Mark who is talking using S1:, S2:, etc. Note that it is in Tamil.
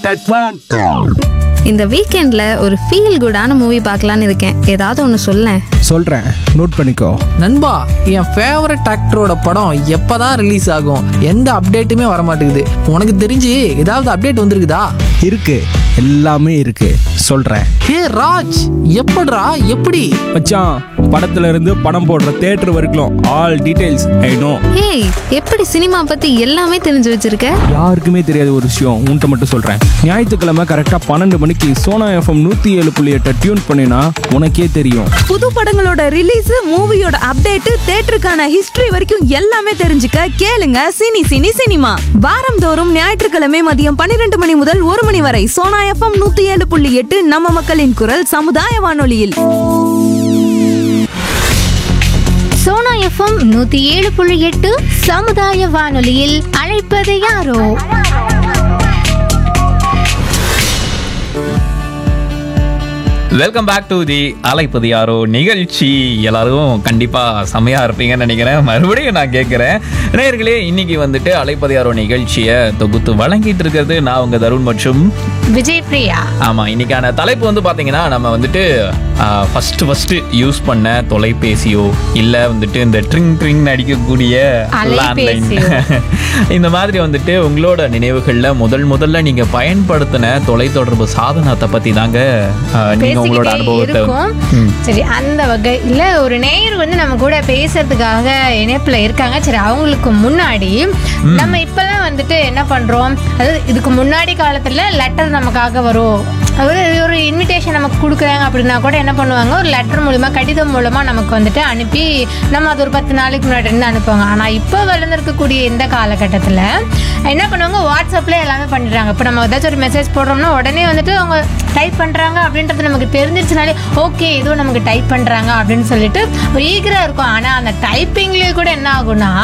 S1: That one.
S2: இந்த வீக்கெண்ட்ல ஒரு ஃபீல் குடான மூவி பார்க்கலான்னு இருக்கேன் ஏதாவது ஒன்று சொல்லேன்
S3: சொல்கிறேன் நோட் பண்ணிக்கோ
S4: நண்பா என் ஃபேவரட் ஆக்டரோட படம் எப்பதான் ரிலீஸ் ஆகும் எந்த அப்டேட்டுமே வர மாட்டேங்குது உனக்கு தெரிஞ்சு ஏதாவது அப்டேட் வந்திருக்குதா
S3: இருக்கு எல்லாமே இருக்கு சொல்கிறேன்
S4: ஹே ராஜ் எப்படிடா எப்படி
S3: மச்சான் படத்துல இருந்து படம் போடுற தேட்டர் வரைக்கும் ஆல் டீடைல்ஸ் ஐ நோ
S2: ஏய் எப்படி சினிமா பத்தி எல்லாமே தெரிஞ்சு வச்சிருக்க
S3: யாருக்குமே தெரியாத ஒரு விஷயம் உன்கிட்ட மட்டும் சொல்கிறேன் ஞாயிற்றுக்கிழமை கரெக்டாக பன்னெண்டு மணிக்கு சோனா எஃப்எம் நூற்றி ஏழு புள்ளி எட்டை டியூன் பண்ணினா உனக்கே தெரியும்
S5: புது படங்களோட ரிலீஸ் மூவியோட அப்டேட் தேட்டருக்கான ஹிஸ்டரி வரைக்கும் எல்லாமே தெரிஞ்சுக்க கேளுங்க சினி சினி சினிமா வாரந்தோறும் ஞாயிற்றுக்கிழமை மதியம் பன்னிரண்டு மணி முதல் ஒரு மணி வரை சோனா எஃப்எம் நூத்தி ஏழு புள்ளி எட்டு நம்ம மக்களின் குரல் சமுதாய வானொலியில்
S6: சோனா எஃப்எம் நூத்தி ஏழு புள்ளி எட்டு சமுதாய வானொலியில் அழைப்பது யாரோ
S7: வெல்கம் பேக் டு தி அலைப்பது யாரோ நிகழ்ச்சி எல்லாரும் கண்டிப்பா செமையா இருப்பீங்கன்னு நினைக்கிறேன் மறுபடியும் நான் கேட்கிறேன் நேயர்களே இன்னைக்கு வந்துட்டு அலைப்பது யாரோ நிகழ்ச்சியை தொகுத்து வழங்கிட்டு இருக்கிறது நான் உங்க தருண் மற்றும்
S6: விஜய் பிரியா
S7: ஆமா இன்னைக்கான தலைப்பு வந்து பாத்தீங்கன்னா நம்ம வந்துட்டு ஃபர்ஸ்ட் ஃபர்ஸ்ட் யூஸ் பண்ண தொலைபேசியோ இல்ல வந்துட்டு இந்த ட்ரிங் ட்ரிங் அடிக்கக்கூடிய லேண்ட்லைன்
S6: அலைபேசியோ.
S7: இந்த மாதிரி வந்துட்டு உங்களோட நினைவுகள்ல முதல் முதல்ல நீங்க பயன்படுத்தின தொலைத்தொடர்பு சாதனத்தை பத்தி தாங்க ஆஹ், நீங்க உங்களோட
S6: பேசிக்கிட்டே
S7: அனுபவத்தை
S6: இருக்கும்
S7: ம்.
S6: சரி அந்த வகையில் ஒரு நேயர் வந்து நம்ம கூட பேசுறதுக்காக இணைப்புல இருக்காங்க சரி அவங்களுக்கு முன்னாடி நம்ம இப்பெல்லாம் வந்துட்டு என்ன பண்றோம் அதாவது இதுக்கு முன்னாடி காலத்துல லெட்டர் நமக்காக வரும் அதாவது ஒரு இன்விடேஷன் நமக்கு கொடுக்குறாங்க அப்படின்னா கூட என்ன பண்ணுவாங்க ஒரு லெட்டர் மூலமா கடிதம் மூலமா நமக்கு வந்துட்டு அனுப்பி நம்ம அது ஒரு பத்து நாளைக்கு முன்னாடி இருந்து அனுப்புவாங்க ஆனா இப்போ வளர்ந்துருக்கக்கூடிய இந்த காலகட்டத்துல என்ன பண்ணுவாங்க வாட்ஸ்அப்ல எல்லாமே பண்ணிடுறாங்க இப்போ நம்ம ஏதாச்சும் ஒரு மெசேஜ் போடுறோம்னா உடனே வந்துட்டு அவங்க டைப் பண்றாங்க அப்படின்றது நமக்கு தெரிஞ்சிருச்சுனாலே ஓகே இதுவும் நமக்கு டைப் பண்றாங்க அப்படின்னு சொல்லிட்டு ஒரு ஈகரா இருக்கும் ஆனா அந்த டைப்பிங்லயே கூட என்ன ஆகும்னா